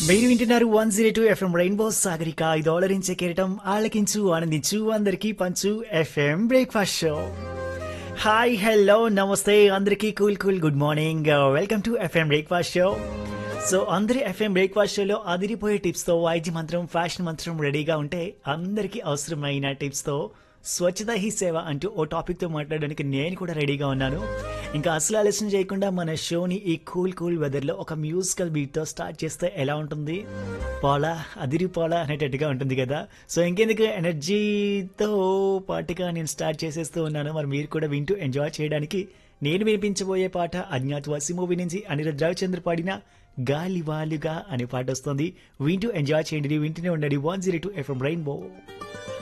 మీరు వింటున్నారు one zero two FM rainbow Sagarika ఇది ఆలరించే కెరటం ఆలకించు ఆనందించు అందరికీ పంచు FM breakfast show hi hello నమస్తే అందరికీ cool cool good morning welcome to FM breakfast show so అందరి ఎఫ్ఎం బ్రేక్ఫాస్ట్ షోలో అదిరిపోయే టిప్స్తో వైద్య మంత్రం ఫ్యాషన్ మంత్రం రెడీగా ఉంటే అందరికీ అవసరమైన టిప్స్తో స్వచ్ఛత హీ సేవ అంటూ ఓ టాపిక్తో మాట్లాడడానికి నేను కూడా రెడీగా ఉన్నాను ఇంకా అసలు ఆలస్యం చేయకుండా మన షోని ఈ కూల్ కూల్ వెదర్లో ఒక మ్యూజికల్ బీట్తో స్టార్ట్ చేస్తే ఎలా ఉంటుంది పోలా అదిరి పోలా అనేటట్టుగా ఉంటుంది కదా సో ఇంకెందుకు ఎనర్జీతో పాటుగా నేను స్టార్ట్ చేసేస్తూ ఉన్నాను మరి మీరు కూడా వింటూ ఎంజాయ్ చేయడానికి నేను వినిపించబోయే పాట అజ్ఞాతవాసి మూవీ నుంచి అనిరుద్ రవిచంద్ర పాడిన గాలివాలుగా అనే పాట వస్తుంది వింటూ ఎంజాయ్ చేయండి వింటూనే ఉండండి one zero two FM rainbow